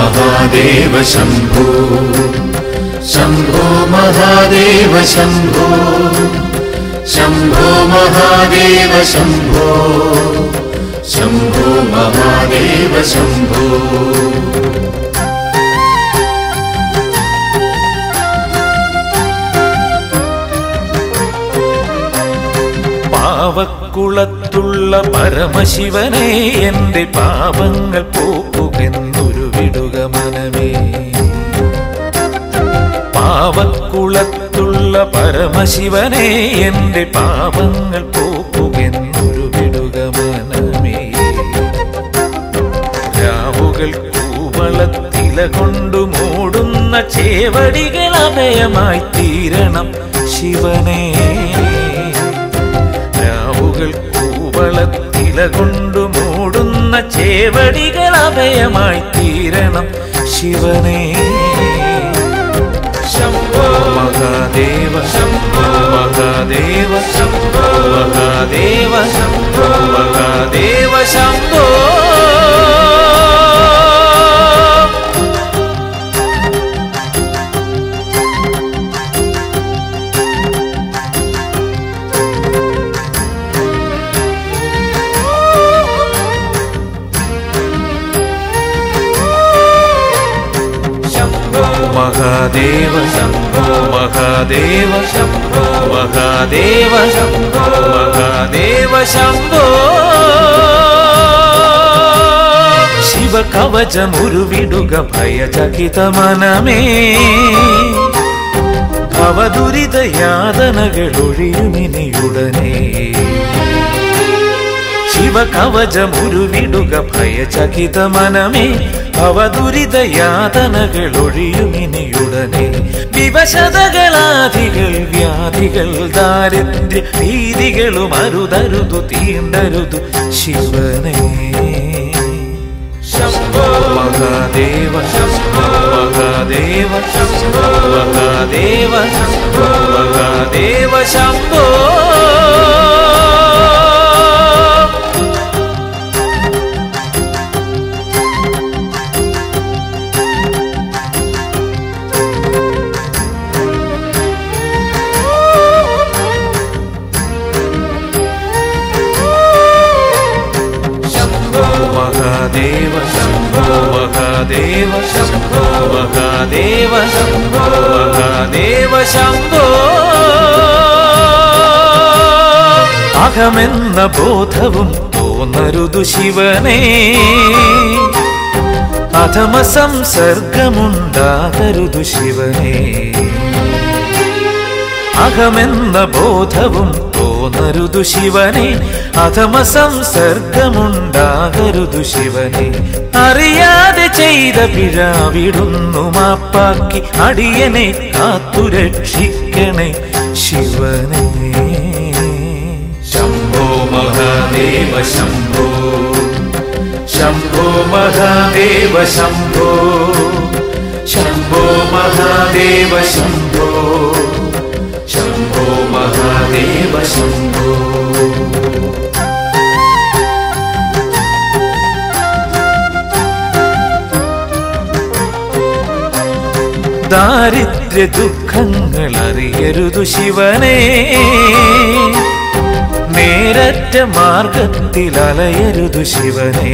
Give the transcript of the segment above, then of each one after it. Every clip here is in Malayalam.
महादेव शम्भो शम्भो महादेव शम्भो शम्भो महादेव शम्भो शम्भो महादेव शम्भो പാവക്കുളത്തുള്ള പരമശിവനെ എന്റെ പാപങ്ങൾ പോക്കുമെന്നൊരു വിടുക മനമേ പാവക്കുളത്തുള്ള പരമശിവനെ എന്റെ പാപങ്ങൾ പോക്കുമെന്നൊരു വിടുക മനമേ രാവുകൾ കൂവളത്തില കൊണ്ടു മൂടുന്ന ചേവടികൾ അഭയമായി തീരണം ശിവനേ രാവുകൾ കൂവളത്തില കൊണ്ടു മൂടുന്ന ചേവടികൾ അഭയമായി തീരണം ശിവനേ ശംഭോ മഹാദേവ ശംഭോ മഹാദേവ ശംഭോ മഹാദേവ ശംഭോ മഹാദേവ ശംഭോ ശംഭോ മഹാദേവ ശംഭോ മഹാദേവ ശംഭോ മഹാദേവ ശംഭോ മഹാദേവ ശംഭോ ശിവകവചമുരുവിടുക ഭയചകിത മനമേ അവദുരിത യാതനകളൊഴിയുമിനിയുടനെ ശിവകവചമുരുവിടുക ഭയചകിത മനമേ അവദുരിത യാതനകളൊഴിയുമിനിയുടനെ വിവശതകളാദികൾ വ്യാധികൾ ദാരിദ്ര്യ ഭീതികളും അരുതരുതു തീണ്ടരുതു ശിവനേ ശംഭോ മഹാദേവ ശംഭോ മഹാദേവ ശംഭോ മഹാദേവ ശംഭോ മഹാദേവ ശംഭോ ശംഭോ മഹാദേവ ശംഭോ മഹാദേവ ശംഭോ മഹാദേവ ശംഭോ മഹാദേവ ശംഭോ അഹമെന്ന ബോധവും തോന്നരുതു ശിവനേ അധമ സംസർഗമുണ്ടാകരുതു ശിവനേ അഹമെന്ന ബോധവും തോന്നരുതു ശിവനെ അധമ സംസർഗമുണ്ടാകരുതു ശിവനെ അറിയാതെ ചെയ്ത പിഴാവിടുന്നു മാപ്പാക്കി അടിയനെ കാത്തുരക്ഷിക്കണേ ശിവനെ शम्भो महादेव शम्भो शम्भो महादेव शम्भो शम्भो महादेव शम्भो शम्भो महादेव शम्भो ദാരിദ്ര്യ ദുഃഖങ്ങൾ അറിയരുതു ശിവനെ നേരറ്റ മാർഗത്തിൽ അലയരുതു ശിവനെ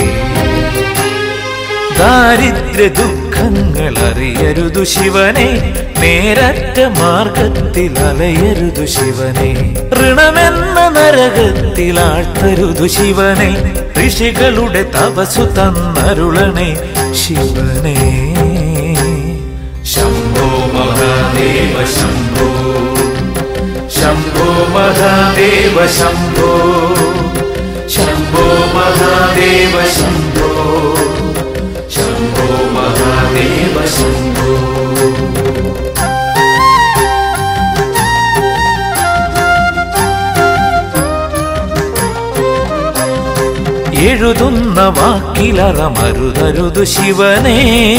ദാരിദ്ര്യ ദുഃഖങ്ങൾ അറിയരുതു ശിവനെ നേരറ്റ മാർഗത്തിൽ അലയരുതു ശിവനെ ഋണമെന്ന നരകത്തിൽ ആഴ്ത്തരുതു ശിവനെ ഋഷികളുടെ തപസു തന്നരുളണേ ശിവനേ शम्भो महादेव शम्भो शम्भो महादेव शम्भो शम्भो महादेव शम्भो शम्भो महादेव शम्भो എഴുതുന്ന വാക്കിലറമരുതരുതു ശിവനേ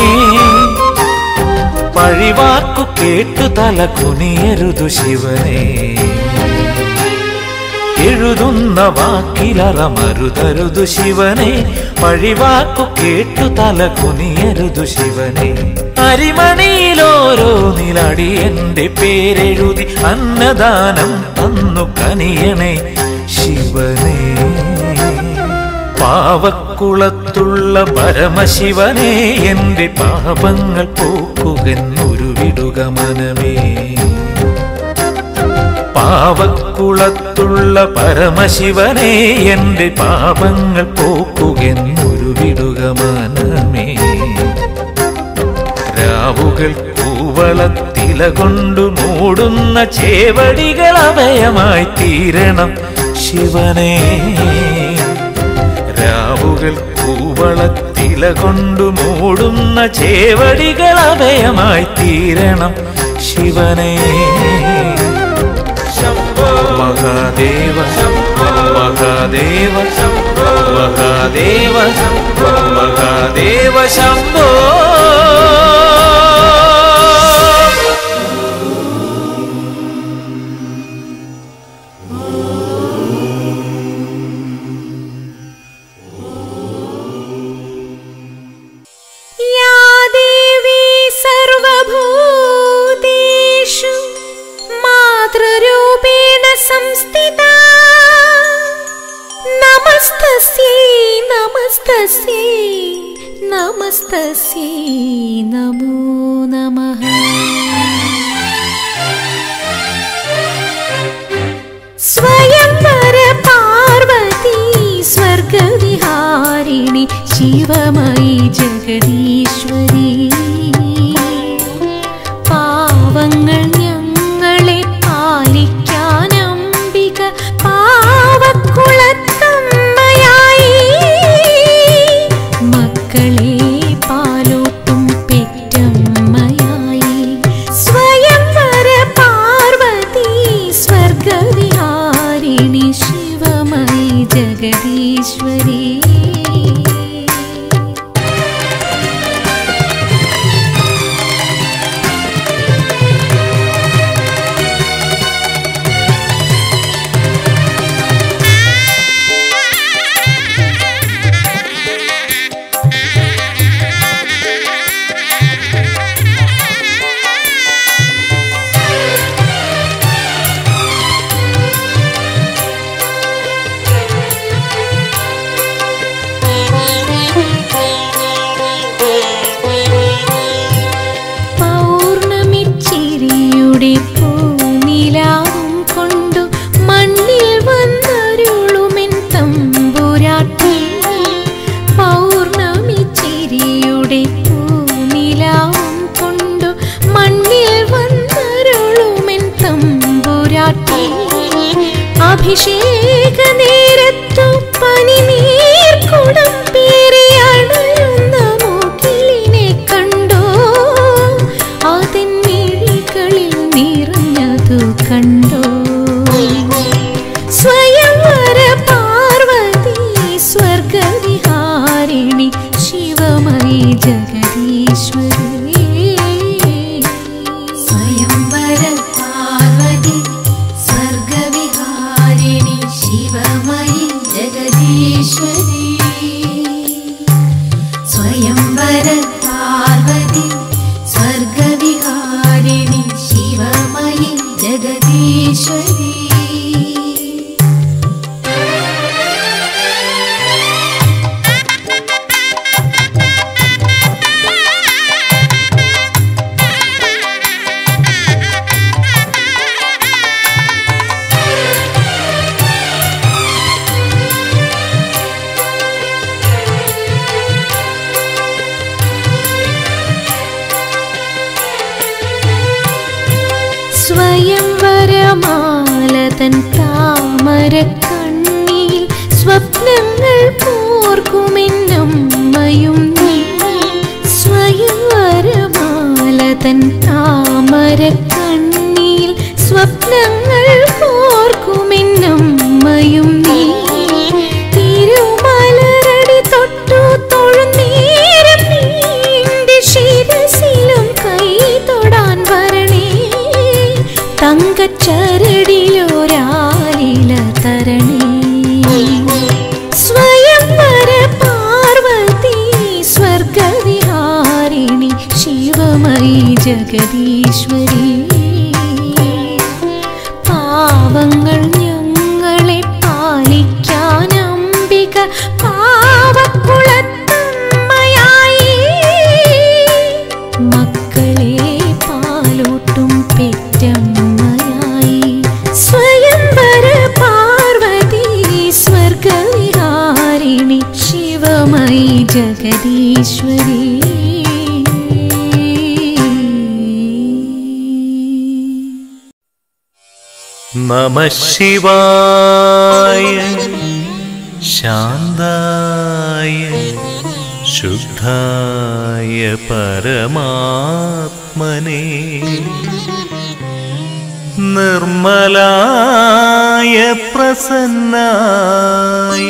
പഴിവാക്കു കേട്ടു തല കുനിയരുതു ശിവനേ എഴുതുന്ന വാക്കിലറ മരുതരുതു ശിവനെ പഴിവാക്കു കേട്ടു തല കുനിയരുതു ശിവനെ അരിമണിയിലോരോ നിലടി എന്റെ പേരെഴുതി അന്നദാനം തന്നു കനിയണേ ശിവനേ പാവക്കുളത്തുള്ള പരമശിവനെ എന്റെ പാപങ്ങൾ പോക്കുകെന്നൊരു വിടുക മനമേ പാവക്കുളത്തുള്ള പരമശിവനെ എന്റെ പാപങ്ങൾ പോക്കുകെന്നൊരു വിടുക മനമേ രാവുകൾ പൂവളത്തില കൊണ്ടു മൂടുന്ന ചേവടികൾ അഭയമായി തീരണം ശിവനേ രാവുകൾ പൂവളത്തില കൊണ്ടു മൂടുന്ന ചേവടികൾ അഭയമായി തീരണം ശിവനേ ശംഭോ മഹാദേവ ശംഭോ മഹാദേവ ശംഭോ മഹാദേവ ശംഭോ മഹാദേവ ശംഭോ या देवी सर्वभूतेषु मातृरूपेण संस्थिता नमस्तस्यै नमस्तस्यै नमस्तस्यै नमो नमः स्वयंवर पार्वती स्वर्गविहारिणि शिवमयि जगदीश्वरी പാവങ്ങൾ ഞങ്ങളെ പാലിക്കാൻ അംബിക പാവക്കുളത്തമ്മയായി മക്കളെ പാലോട്ടും പെറ്റമ്മയായി സ്വയംവര പാർവതി സ്വർഗവിഹാരിണി ശിവമയി ജഗദീശ്വരി പൗർണമിച്ചിരിയുടെ പൂനിലാവും കൊണ്ടു മണ്ണിൽ വന്നരുളുമെൻ തമ്പുരാട്ടി പൗർണമിച്ചിരിയുടെ പൂനിലാവും കൊണ്ടു മണ്ണിൽ വന്നരുളുമെൻ തമ്പുരാട്ടി അഭിഷേക നേരത്തു പനിനീർ കുടം പേറിയണയുന്ന മൂക്കിലിനെ കണ്ടോ അതിൻ മിഴികളിൽ നിറഞ്ഞതു കണ്ടോ സ്വയംവര പാർവതി സ്വർഗവിഹാരിണി ശിവമയി ജഗദീശ്വരി സ്വയംവര പാർവതി സ്വർഗവിഹാരിണി ശിവമയി ജഗദീശ്വരി സ്വയംവര പാർവതി സ്വർഗവിഹാരിണി ശിവമയി ജഗദീശ്വരി സ്വയംവരമാലതൻ താമര കണ്ണിൽ സ്വപ്നങ്ങൾ പോർക്കുമെന്നമ്മയും നീ സ്വയംവരമാലതൻ താമര കണ്ണിൽ സ്വപ്നങ്ങൾ പോർക്കുമെന്നമ്മയും നീ തിരുമലരടി തൊട്ടു തൊഴുന്നേരം നീന്റെ ശിരസിലും കൈ തൊടാൻ വരണേ തങ്കച്ച ചരടിലൊരാലില തരണേ സ്വയംവര പാർവതി സ്വർഗവിഹാരിണി ശിവമയി ജഗദീശ്വരി പാവങ്ങൾ ഞങ്ങളെ പാലിക്കാൻ അംബിക പാവക്കുളത്തമ്മയായി മക്കളെ പാലോട്ടും പെറ്റമ്മയായി സ്വയംവര പാർവതി സ്വർഗവിഹാരിണി ശിവമയി ജഗദീശ്വരി നമ ശിവായ ശാന്തായ ശുദ്ധായ പരമാത്മനെ നിർമ്മലായ പ്രസന്നായ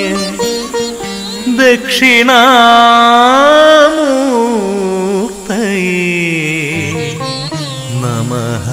ദക്ഷിണാമൂർത്തയേ നമഃ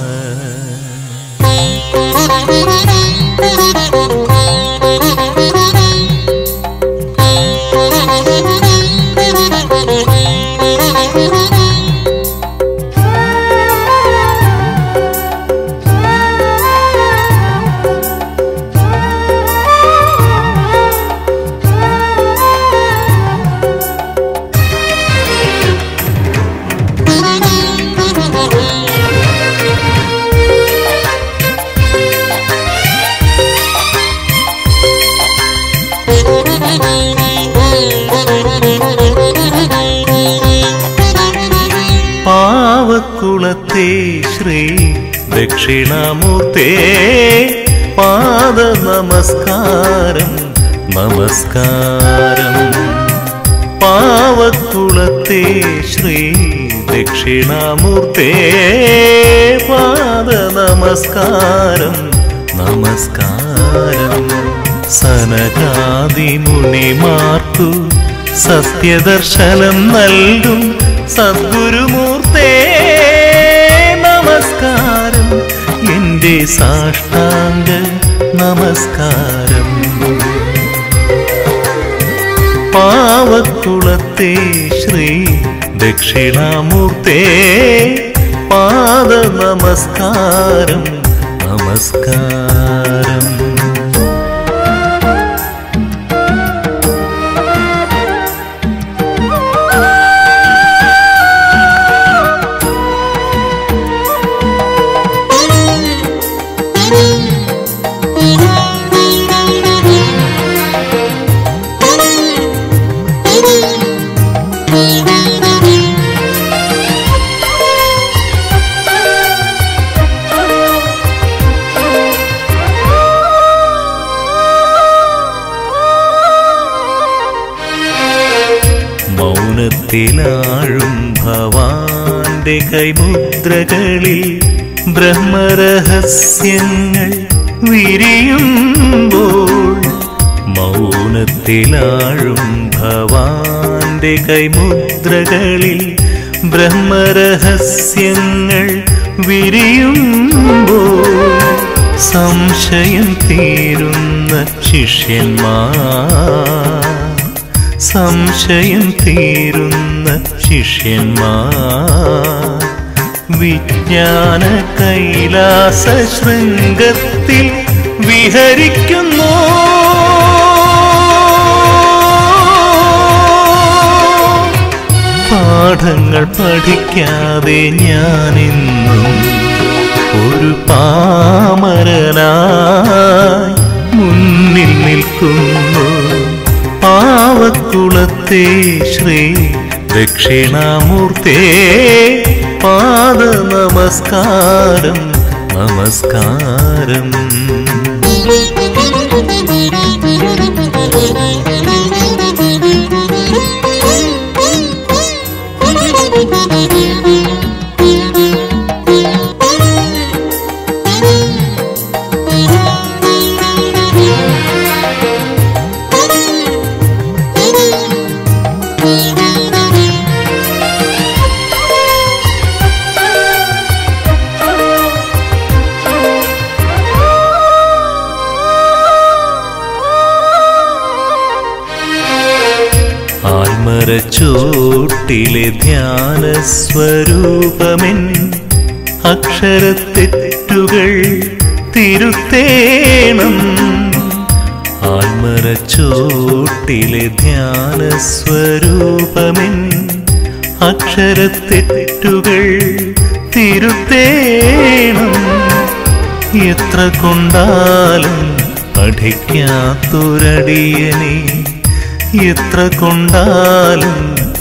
പാവക്കുളത്തെ ശ്രീ ദക്ഷിണാമൂർത്തേ പാദ നമസ്കാരം നമസ്കാരം പാവക്കുളത്തെ ശ്രീ ദക്ഷിണാമൂർത്തേ പാദ നമസ്കാരം നമസ്കാരം സനകാദി മുനിമാർക്കു സത്യദർശനം നൽകും സദ്ഗുരുമൂർത്തേ നമസ്കാരം എൻ്റെ സാഷ്ടാംഗ നമസ്കാരം പാവക്കുളത്തെ ശ്രീ ദക്ഷിണാമൂർത്തേ പാദ നമസ്കാരം നമസ്കാരം മൗനത്തിലാഴും ഭവാന്റെ കൈമുദ്രകളിൽ ബ്രഹ്മരഹസ്യങ്ങൾ വിരിയുമ്പോൾ മൗനത്തിലാഴും ഭവാന്റെ കൈമുദ്രകളിൽ ബ്രഹ്മരഹസ്യങ്ങൾ വിരിയുമ്പോൾ സംശയം തീരുന്ന ശിഷ്യന്മാർ സംശയം തീരുന്ന ശിഷ്യന്മാർ വിജ്ഞാന കൈലാസ ശൃംഗത്തിൽ വിഹരിക്കുന്നു പാഠങ്ങൾ പഠിക്കാതെ ഞാനെന്നും ഒരു പാമരനായി മുന്നിൽ നിൽക്കുന്നു പാവക്കുളത്തെ ശ്രീ ദക്ഷിണാമൂർത്തേ പാദ നമസ്കാരം നമസ്കാരം Thank you. ആൽമരച്ചോട്ടിലെ ധ്യാന സ്വരൂപമെൻ അക്ഷരത്തെറ്റുകൾ തിരുത്തേണം ആൽമരച്ചോട്ടിലെ ധ്യാന സ്വരൂപമെൻ അക്ഷരത്തെറ്റുകൾ തിരുത്തേണം എത്ര കൊണ്ടാലും പഠിക്കാത്തൊരടിയനെ എത്ര കൊണ്ടാലും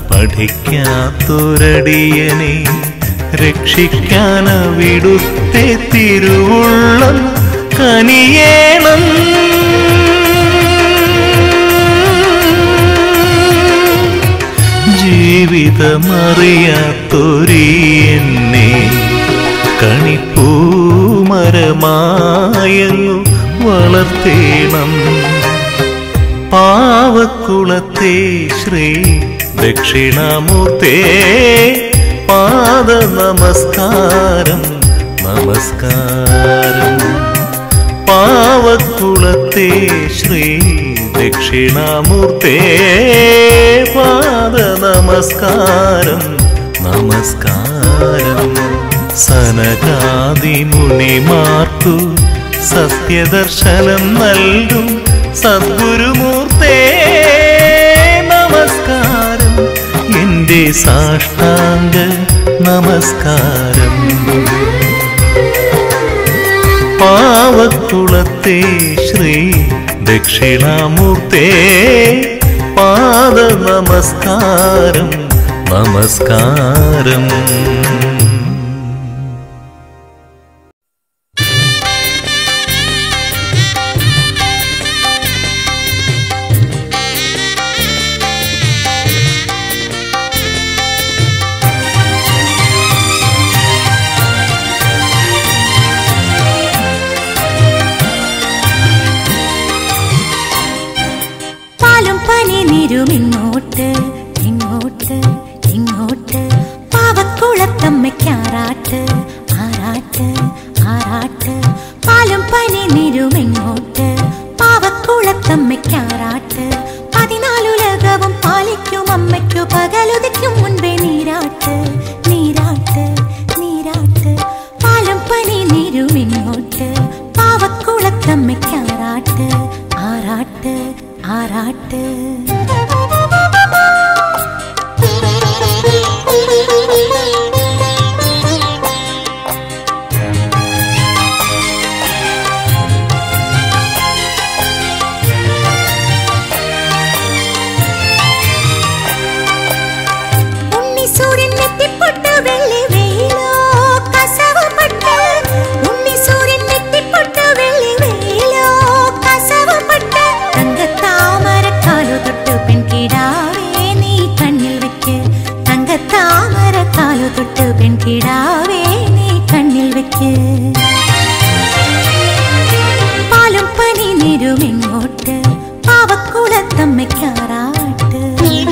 പഠിക്കാത്തൊരടിയനെ രക്ഷിക്കാൻ വിടുത്തെ തിരുവുള്ളം കനിയേണം ജീവിതമറിയാത്തൊരീ എന്നെ കണിപ്പൂമരമായങ്ങു വളർത്തേണം പാവക്കുളത്തെ ശ്രീ ദക്ഷിണാമൂർത്തേ പാദ നമസ്കാരം നമസ്കാരം പാവക്കുളത്തെ ശ്രീ ദക്ഷിണാമൂർത്തേ പാദ നമസ്കാരം നമസ്കാരം സനകാദി മുനിമാർക്കു സത്യദർശനം നൽകും സദ്ഗുരുമൂർത്തേ നമസ്കാരം എൻ്റെ സാഷ്ടാംഗ നമസ്കാരം പാവക്കുളത്തെ ശ്രീ ദക്ഷിണാമൂർത്തേ പാദ നമസ്കാരം നമസ്കാരം പാലും പനി നീരും ഇങ്ങോട്ട് ഇങ്ങോട്ട് ഇങ്ങോട്ട് പാവക്കുളത്തമ്മയ്ക്കാറാട്ട് ആറാട്ട് ആറാട്ട് പാലും പനി നീരും ഇങ്ങോട്ട് പാവക്കുളത്തമ്മയ്ക്കാറാട്ട് പതിനാലുലകവും പാലിക്കും അമ്മയ്ക്കു പകലുദിക്കും മുൻപേ നീരാട്ട് നീരാട്ട് നീരാട്ട് പാലും പനി നീരും ഇങ്ങോട്ട് പാവക്കുളത്തമ്മയ്ക്കാറാട്ട് ആറാട്ട് ആറാട്ട് ഉണ്ണിസൂര്യൻ നെറ്റിപ്പൊട്ട് വെള്ളി വെയിലോ കസവപ്പെട്ട് ഉണ്ണിസൂര്യൻ നെറ്റിപ്പൊട്ട് വെള്ളി വെയിലോ കസവപ്പെട്ട് തങ്കത്താമരക്കാലു തൊട്ട് പെൺകിടാവേ നീ കണ്ണിൽ വെക്ക് തങ്കത്താമരക്കാലു തൊട്ട് പെൺകിടാവേ നീ കണ്ണിൽ വെക്ക് പാലും പനി നിരുമിങ്ങോട്ട് പാവക്കുളത്തമ്മയ്ക്കാറാട്ട്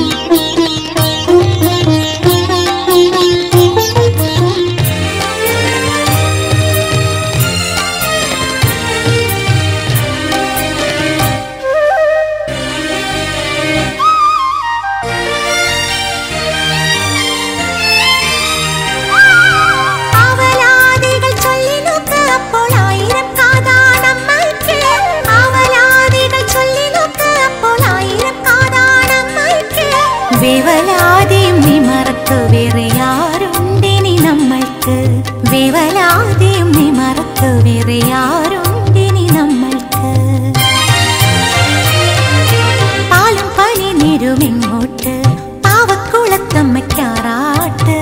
ആവലാദികൾ ചൊല്ലി നോക്ക് അപ്പോൾ ആയിരം കാതാണമ്മയ്ക്ക് ആവലാദികൾ ചൊല്ലി നോക്ക് അപ്പോൾ ആയിരം കാതാണമ്മയ്ക്ക് വേവലാതിയും നീ മറക്കു വേറെ ആരുണ്ടിനി നമ്മൾക്ക് വേവലാതിയും നീ മറക്കു വേറെ ആരുണ്ടിനി നമ്മൾക്ക് പാലും പനി നിരുമിങ്ങോട്ട് പാവക്കുളത്തമ്മയ്ക്കാറാട്ട്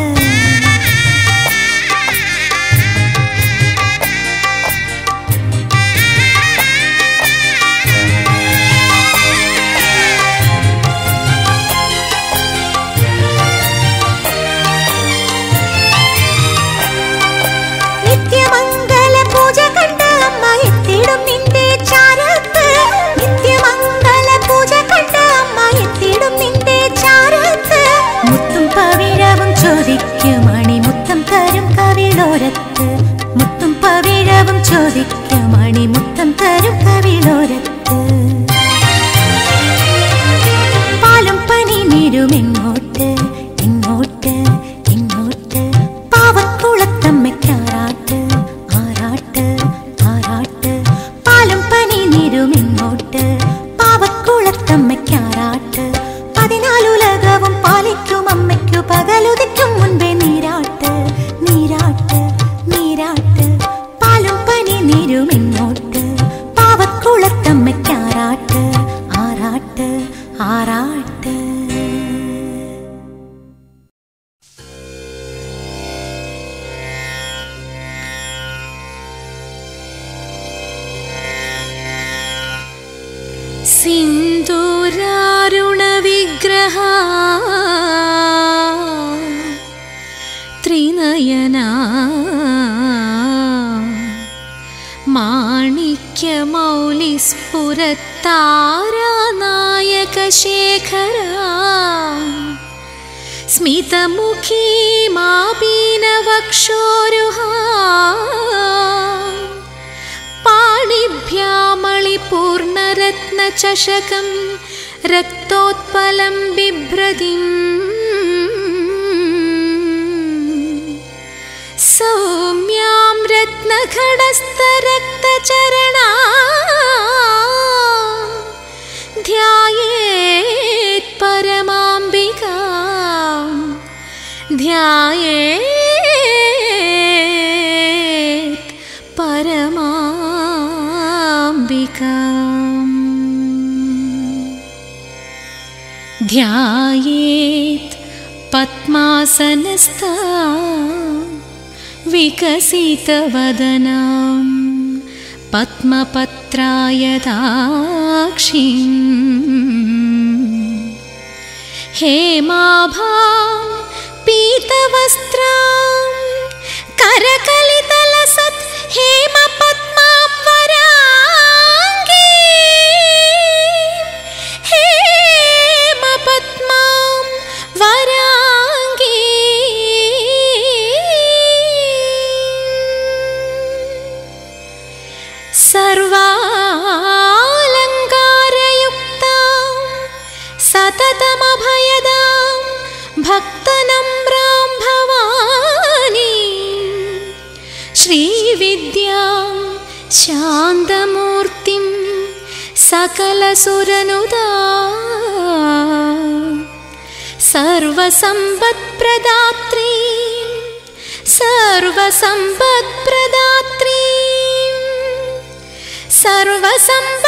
നിത്യമംഗല പൂജ കണ്ട അമ്മ എത്തിടും നിന്റെ ചാരത്ത് നിത്യമംഗല പൂജ കണ്ട അമ്മ എത്തിടും നിന്റെ ചാരത്ത് മുത്തും പവിഴവും ചോദിക്കും മണിമുത്തം തരും കവിളോരത്ത് മുത്തും പവിഴവും ചോദിക്കും മണിമുത്തം തരും കവിളോരത്ത് പാലും പനി നീരുമെങ്ങോ സിന്ദൂരാരുണവിഗ്രഹ ത്രിനയന മാണിക്യമൗലിസ്ഫുരത്താരാനായകശേഖര സ്മിതമുഖീ മാപീനവക്ഷോരുഹാ पाणिभ्यामणिपूर्णरत्नचषकं रक्तोत्पलं बिभ्रदिम् सौम्यां रत्नखडस्थरक्तचरणा ध्यायेत् परमाम्बिका ध्यायेत् परमाम्बिका ध्यायेत् पद्मासनस्था विकसितवदनां पद्मपत्रायदाक्षीम् हेमाभां पीतवस्त्रां करकलितलसत् हेमपद्मां वराङ्गी हेमपद्मां वराङ्गी सर्वालङ्कारयुक्तां सततमभयदां भक्तनम्रां भवानी श्रीविद्यां शान्तमूर्तिं सकलसुरनुदा सर्वसम्पत्प्रदात्री सर्वसम्पत्प्रदात्री सर्वसम्प